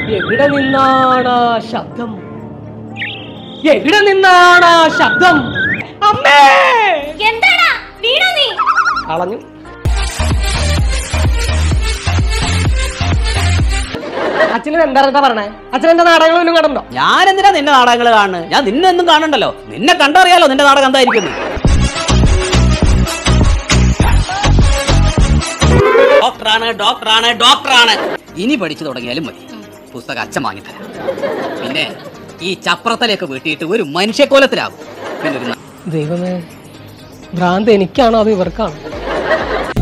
എവിടെ നിന്നാണ് ആ ശബ്ദം എവിടെ നിന്നാണ് ആ ശബ്ദം അമ്മേ എന്താടാ വീണോ നീ കളഞ്ഞു അച്ഛന് എന്താ പറഞ്ഞേ അച്ഛൻ എന്റെ നാടകങ്ങളൊന്നും കണ്ടോ ഞാൻ എന്തിനാ നിന്റെ നാടകങ്ങൾ കാണുന്നത് ഞാൻ നിന്നെ ഒന്നും കാണണ്ടല്ലോ നിന്നെ കണ്ടറിയാലോ നിന്റെ നാടകം എന്തായിരിക്കുന്നു ഡോക്ടറാണ് ഡോക്ടറാണ് ഡോക്ടറാണ് ഇനി പഠിച്ചു തുടങ്ങിയാലും മതി പുസ്തകം അച്ഛൻ വാങ്ങിത്തരാം പിന്നെ ഈ ചപ്രത്തലയൊക്കെ വീട്ടിയിട്ട് ഒരു മനുഷ്യക്കോലത്തിലാകും പിന്നെ ഒരു ന- ദൈവമേ ഭ്രാന്ത് എനിക്കാണോ അത് ഇവർക്കാണോ